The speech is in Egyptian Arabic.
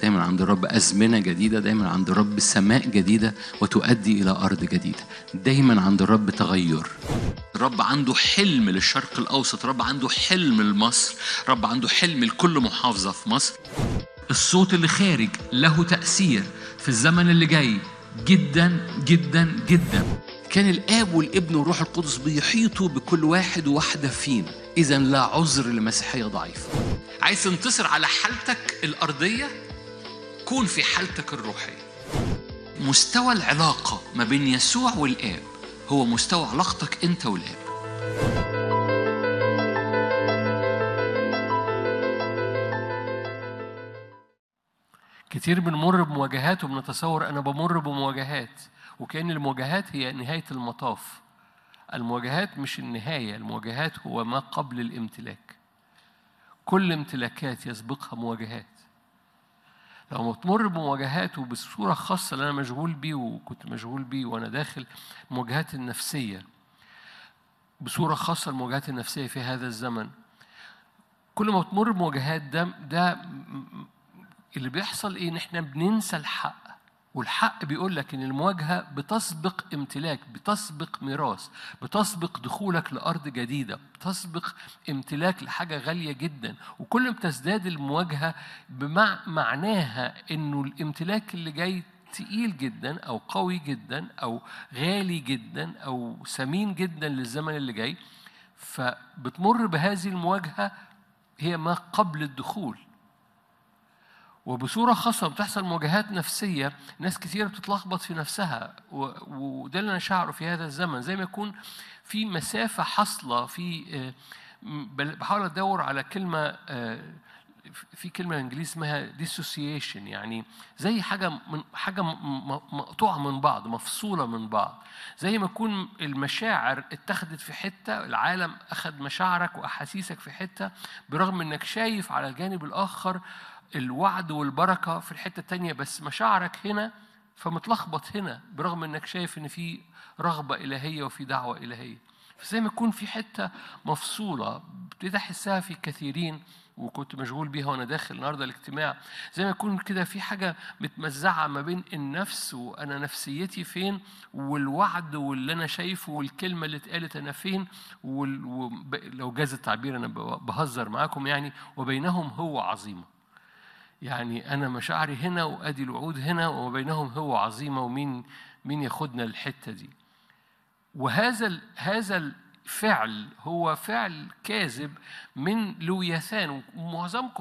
دايما عند الرب أزمنة جديدة دايما عند الرب سماء جديدة وتؤدي إلى أرض جديدة دايما عند الرب تغير الرب عنده حلم للشرق الأوسط الرب عنده حلم لمصر الرب عنده حلم لكل محافظة في مصر الصوت اللي خارج له تأثير في الزمن اللي جاي جدا جدا جدا كان الآب والابن والروح القدس بيحيطوا بكل واحد وواحدة فينا إذا لا عذر لمسيحية ضعيفة عايز تنتصر على حالتك الأرضية كون في حالتك الروحية مستوى العلاقة ما بين يسوع والآب هو مستوى علاقتك أنت والآب كتير بنمر بمواجهات وبنتصور انا بمر بمواجهات وكأن المواجهات هي نهاية المطاف المواجهات مش النهاية المواجهات هو ما قبل الامتلاك كل امتلاكات يسبقها مواجهات لو تمر بمواجهات وبصورة خاصة اللي أنا مشغول بيه وكنت مشغول بيه وأنا داخل المواجهات النفسية بصورة خاصة المواجهات النفسية في هذا الزمن كل ما تمر بمواجهات ده ده اللي بيحصل ايه ان احنا بننسى الحق والحق بيقول لك ان المواجهه بتسبق امتلاك بتسبق ميراث بتسبق دخولك لارض جديده بتسبق امتلاك لحاجه غاليه جدا وكل ما بتزداد المواجهه بمع معناها انه الامتلاك اللي جاي تقيل جدا او قوي جدا او غالي جدا او ثمين جدا للزمن اللي جاي فبتمر بهذه المواجهه هي ما قبل الدخول وبصورة خاصة بتحصل مواجهات نفسية ناس كثيرة بتتلخبط في نفسها وده اللي أنا شعره في هذا الزمن زي ما يكون في مسافة حاصلة في بحاول أدور على كلمة في كلمة انجليزي اسمها dissociation يعني زي حاجة من حاجة مقطوعة من بعض مفصولة من بعض زي ما يكون المشاعر اتخذت في حتة العالم أخذ مشاعرك وأحاسيسك في حتة برغم إنك شايف على الجانب الآخر الوعد والبركة في الحتة التانية بس مشاعرك هنا فمتلخبط هنا برغم انك شايف ان في رغبة إلهية وفي دعوة إلهية فزي ما يكون في حتة مفصولة ابتديت أحسها في كثيرين وكنت مشغول بيها وانا داخل النهارده الاجتماع زي ما يكون كده في حاجه متمزعه ما بين النفس وانا نفسيتي فين والوعد واللي انا شايفه والكلمه اللي اتقالت انا فين ولو جاز التعبير انا بهزر معاكم يعني وبينهم هو عظيمه يعني أنا مشاعري هنا وأدي الوعود هنا وبينهم هو عظيمة ومين مين ياخدنا الحتة دي وهذا هذا الفعل هو فعل كاذب من لوياثان ومعظمكم